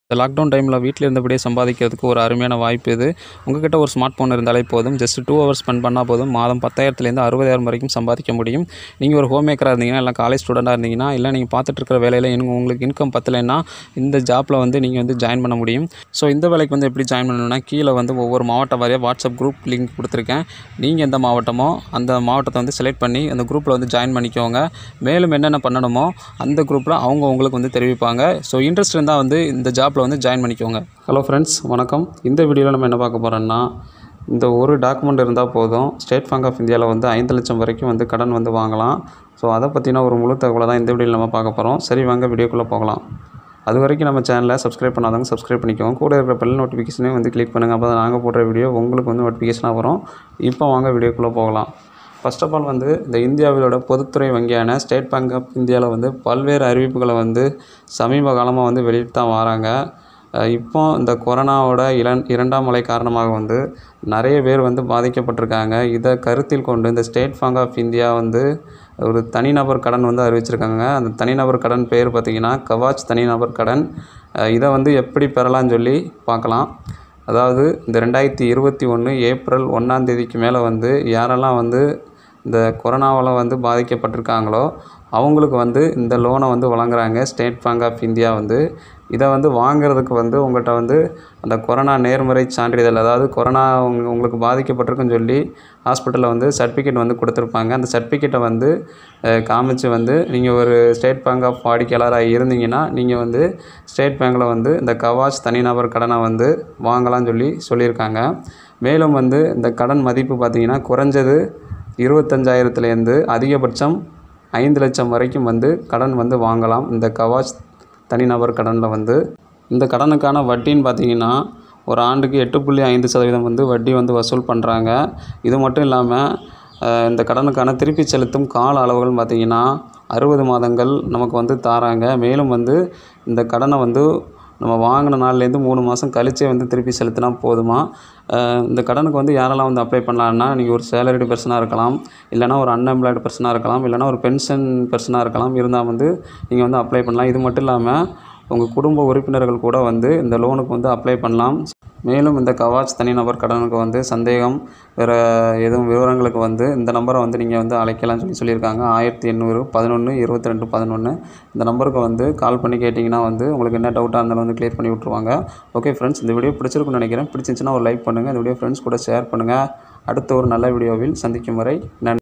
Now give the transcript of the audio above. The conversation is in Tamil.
இந்த லாக்டவுன் டைமில் வீட்டில் இருந்தபடியே சம்பாதிக்கிறதுக்கு ஒரு அருமையான வாய்ப்பு இது உங்ககிட்ட ஒரு ஸ்மார்ட் ஃபோன் இருந்தாலே போதும் ஜஸ்ட் டூ ஹவர்ஸ் ஸ்பெண்ட் பண்ணால் போதும் மாதம் பத்தாயிரத்துலேருந்து அறுபதாயிரம் வரைக்கும் சம்பாதிக்க முடியும் நீங்கள் ஒரு ஹோம் மேக்கராக இருந்தீங்கன்னா இல்லை காலேஜ் ஸ்டூடெண்ட்டாக இருந்தீங்கன்னா இல்லை நீங்கள் பார்த்துட்டு இருக்கிற வேலையில் இன்னும் உங்களுக்கு இன்கம் பத்தலைன்னா இந்த ஜாப்பில் வந்து நீங்கள் வந்து ஜாயின் பண்ண முடியும் ஸோ இந்த வேலைக்கு வந்து எப்படி ஜாயின் பண்ணணும்னா கீழே வந்து ஒவ்வொரு மாவட்டம் வாரியாக வாட்ஸ்அப் குரூப் லிங்க் கொடுத்துருக்கேன் நீங்கள் எந்த மாவட்டமோ அந்த மாவட்டத்தை வந்து செலக்ட் பண்ணி அந்த குரூப்பில் வந்து ஜாயின் பண்ணிக்கோங்க மேலும் என்னென்ன பண்ணணுமோ அந்த குரூப்பில் அவங்க உங்களுக்கு வந்து தெரிவிப்பாங்க ஸோ இன்ட்ரெஸ்ட் இருந்தால் வந்து இந்த ஜாப்பில் வந்து ஜாயின் பண்ணிக்கோங்க ஹலோ ஃப்ரெண்ட்ஸ் வணக்கம் இந்த வீடியோவில் நம்ம என்ன பார்க்க போகிறோம்னா இந்த ஒரு டாக்குமெண்ட் இருந்தால் போதும் ஸ்டேட் பேங்க் ஆஃப் இந்தியாவில் வந்து ஐந்து லட்சம் வரைக்கும் வந்து கடன் வந்து வாங்கலாம் ஸோ அதை பற்றின ஒரு முழு தகவலை தான் இந்த வீடியோவில் நம்ம பார்க்க போகிறோம் சரி வாங்க வீடியோக்குள்ளே போகலாம் அது வரைக்கும் நம்ம சேனலை சப்ஸ்கிரைப் பண்ணாதவங்க சப்ஸ்கிரைப் பண்ணிக்கோங்க கூட இருக்கிற பெல் நோட்டிஃபிகேஷனையும் வந்து கிளிக் பண்ணுங்கள் அப்போ தான் நாங்கள் போடுற வீடியோ உங்களுக்கு வந்து நோட்டிஃபிகேஷனாக வரும் இப்போ வாங்க வீடியோக்குள்ளே போகலாம் ஃபர்ஸ்ட் ஆஃப் ஆல் வந்து இந்த இந்தியாவிலோட பொதுத்துறை வங்கியான ஸ்டேட் பேங்க் ஆஃப் இந்தியாவில் வந்து பல்வேறு அறிவிப்புகளை வந்து சமீப காலமாக வந்து வெளியிட்டு தான் வராங்க அஹ் இப்போ இந்த கொரோனாவோட இளன் இரண்டாம் அலை காரணமாக வந்து நிறைய பேர் வந்து பாதிக்கப்பட்டிருக்காங்க இதை கருத்தில் கொண்டு இந்த ஸ்டேட் பேங்க் ஆஃப் இந்தியா வந்து ஒரு தனிநபர் கடன் வந்து அறிவிச்சிருக்காங்க அந்த தனிநபர் கடன் பேர் பார்த்திங்கன்னா கவாச் தனிநபர் கடன் அஹ் இதை வந்து எப்படி பெறலாம்னு சொல்லி பார்க்கலாம் அதாவது இந்த ரெண்டாயிரத்தி இருபத்தி ஒன்று ஏப்ரல் ஒன்றாம் தேதிக்கு மேலே வந்து யாரெல்லாம் வந்து இந்த கொரோனாவால் வந்து பாதிக்கப்பட்டிருக்காங்களோ அவங்களுக்கு வந்து இந்த லோனை வந்து வழங்குறாங்க ஸ்டேட் பேங்க் ஆஃப் இந்தியா வந்து இதை வந்து வாங்குறதுக்கு வந்து உங்கள்கிட்ட வந்து அந்த கொரோனா நேர்முறை சான்றிதழ் அதாவது கொரோனா உங்க உங்களுக்கு பாதிக்கப்பட்டிருக்குன்னு சொல்லி ஹாஸ்பிட்டலில் வந்து சர்டிஃபிகேட் வந்து கொடுத்துருப்பாங்க அந்த சர்டிஃபிகேட்டை வந்து அஹ், காமிச்சு வந்து நீங்கள் ஒரு ஸ்டேட் பேங்க் ஆஃப் வாடிக்கையாளராக இருந்தீங்கன்னா நீங்கள் வந்து ஸ்டேட் பேங்க்கில் வந்து இந்த கவாச் தனிநபர் கடனை வந்து வாங்கலாம்னு சொல்லி சொல்லியிருக்காங்க மேலும் வந்து இந்த கடன் மதிப்பு பார்த்திங்கன்னா குறைஞ்சது இருபத்தஞ்சாயிரத்துலேருந்து அதிகபட்சம் ஐந்து லட்சம் வரைக்கும் வந்து கடன் வந்து வாங்கலாம் இந்த கவாச் தனிநபர் கடனில் வந்து இந்த கடனுக்கான வட்டின்னு பார்த்தீங்கன்னா ஒரு ஆண்டுக்கு எட்டு புள்ளி ஐந்து சதவீதம் வந்து வட்டி வந்து வசூல் பண்ணுறாங்க இது மட்டும் இல்லாமல் அஹ், இந்த கடனுக்கான திருப்பி செலுத்தும் கால அளவுகள் பார்த்திங்கன்னா அறுபது மாதங்கள் நமக்கு வந்து தாராங்க மேலும் வந்து இந்த கடனை வந்து நம்ம வாங்கின நாள்லேருந்து மூணு மாதம் கழிச்சே வந்து திருப்பி செலுத்தினா போதுமா அஹ் இந்த கடனுக்கு வந்து யாரெல்லாம் வந்து அப்ளை பண்ணலான்னா நீங்கள் ஒரு சேலரிடு பர்சனாக இருக்கலாம் இல்லைனா ஒரு அன்எம்ப்ளாய்டு பர்சனாக இருக்கலாம் இல்லைனா ஒரு பென்ஷன் பர்சனாக இருக்கலாம் இருந்தால் வந்து நீங்கள் வந்து அப்ளை பண்ணலாம் இது மட்டும் இல்லாமல் உங்கள் குடும்ப உறுப்பினர்கள் கூட வந்து இந்த லோனுக்கு வந்து அப்ளை பண்ணலாம் மேலும் இந்த கவாச் தனிநபர் கடனுக்கு வந்து சந்தேகம் வேறு எதுவும் விவரங்களுக்கு வந்து இந்த நம்பரை வந்து நீங்கள் வந்து அழைக்கலாம்னு சொல்லி சொல்லியிருக்காங்க ஆயிரத்தி எண்ணூறு பதினொன்று இருபத்தி ரெண்டு பதினொன்று இந்த நம்பருக்கு வந்து கால் பண்ணி கேட்டிங்கன்னா வந்து உங்களுக்கு என்ன டவுட்டாக இருந்தாலும் வந்து க்ளியர் பண்ணி விட்ருவாங்க ஓகே ஃப்ரெண்ட்ஸ் இந்த வீடியோ பிடிச்சிருக்குன்னு நினைக்கிறேன் பிடிச்சிருந்துச்சுன்னா ஒரு லைக் பண்ணுங்கள் இந்த வீடியோ ஃப்ரெண்ட்ஸ் கூட ஷேர் பண்ணுங்கள் அடுத்த ஒரு நல்ல வீடியோவில் சந்திக்கும் வரை நன்றி